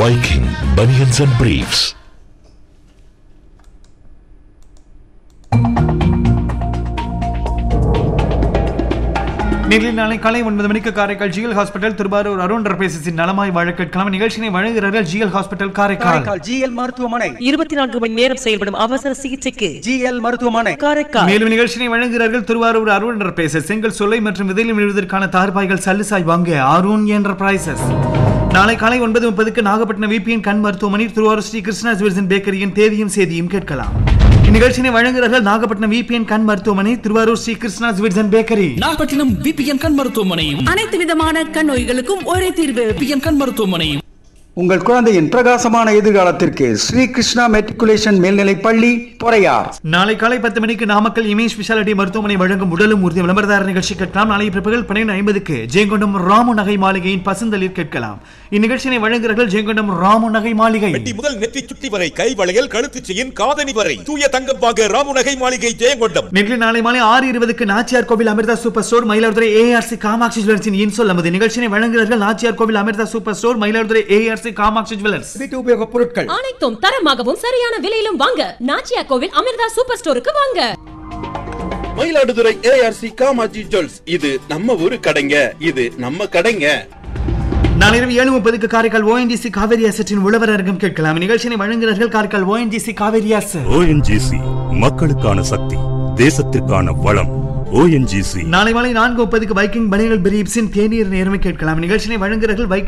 Viking Bunions and Briefs. நிகழ்ச்சி நாளை காலை ஒன்பது மணிக்கு காரைக்கால் ஜிஎல் ஹாஸ்பிட்டல் திருவாரூர் அருண் ரபேசின் நலமாய் வாழ கேட்கலாம் நிகழ்ச்சியை வழங்குகிறார்கள் G L hospital Karaikal Karaikal G L மருத்துவமனை இருபத்தி நான்கு மணி நேரம் செயல்படும் அவசர சிகிச்சைக்கு ஜிஎல் மருத்துவமனை காரைக்கால் மேலும் நிகழ்ச்சியை வழங்குகிறார்கள் திருவாரூர் அருண் ரபேசஸ் செங்கல் சொல்லை மற்றும் விதையில் விழுவதற்கான தார்பாய்கள் சல்லுசாய் வாங்க அருண் என்டர்பிரைசஸ் நாளை காலை ஒன்பது முப்பதுக்கு நாகப்பட்டினம் விபிஎன் கண் மருத்துவமனை திருவாரூர் ஸ்ரீ கிருஷ்ணா ஜுவல்சன் பேக்கரியின் தேதியும் செய்தியும் கேட்கலாம் இந்நிகழ்ச்சியை வழங்குகிறார்கள் நாகப்பட்டினம் விபிஎன் கண் மருத்துவமனை Thiruvarur Sri Krishna jewels and bakery Nagapattinam B P N கண் மருத்துவமனையும் அனைத்து விதமான கண் நோய்களுக்கும் ஒரே தீர்வு பிபிஎன் கண் மருத்துவமனையும் உங்கள் குழந்தையின் பிரகாசமான எதிர்காலத்திற்கு ஸ்ரீ கிருஷ்ணா மெட்ரிகுலேஷன் மேல்நிலைப் பள்ளி பொறையார் நாளை காலை பத்து மணிக்கு நாமக்கல் இமேஜ் ஸ்பெஷாலிட்டி மருத்துவமனை வழங்கும் உடலும் உறுதி விளம்பரதார நிகழ்ச்சி கேட்கலாம் நாளை பிற்பகல் பன்னிரண்டு ஐம்பதுக்கு ஜெயங்கொண்டம் ராமு நகை மாளிகையின் பசுந்தளிர் கேட்கலாம் இந்நிகழ்ச்சியை வழங்குகிறார்கள் ஜெயங்கொண்டம் ராமு நகை மாளிகை வெட்டி முதல் நெற்றி சுட்டி வரை கை வளையல் கழுத்து செயின் காதணி வரை தூய தங்கம் வாங்க ராமுநகை மாளிகை ஜெயங்கொண்டம் நிகழ்ச்சி நாளை மாலை ஆறு இருபதுக்கு Nachiyar Kovil Amirtha super store Mayiladuthurai A R C Kamatchi ஜுவல்லர்ஸின் இன்சொல் நமது நிகழ்ச்சியை வழங்குகிறார்கள் Nachiyar Kovil Amirtha super store Mayiladuthurai A R C Kamatchi jewellers வீட்டு உபயோகப் பொருட்கள் அனைத்தும் தரமாகவும் சரியான விலையிலும் வாங்க நாச்சியா கோவில் அமிர்தா சூப்பர் ஸ்டோருக்கு வாங்க மயிலாடுதுறை ஏஆர்சி காமாஜி ஜுவல்ஸ் இது நம்ம ஊரு கடைங்க இது நம்ம கடைங்க நாளை இரவு ஏழு முப்பதுக்கு காரைக்கால் ஓஎன்டிசி காவேரி அசட்டின் உழவர் அரங்கம் கேட்கலாம் நிகழ்ச்சியை வழங்குகிறார்கள் Karaikal O N G C Kaveri asset O N G C மக்களுக்கான சக்தி தேசத்திற்கான வளம் ஓஎன்ஜிசி நாளை மாலை நான்கு முப்பதுக்கு வைக்கிங் பணிகள் பிரீப்ஸின் தேநீர் நேர்மை கேட்கலாம் நிகழ்ச்சியை வழங்குகிறார்கள் வைக்கிங்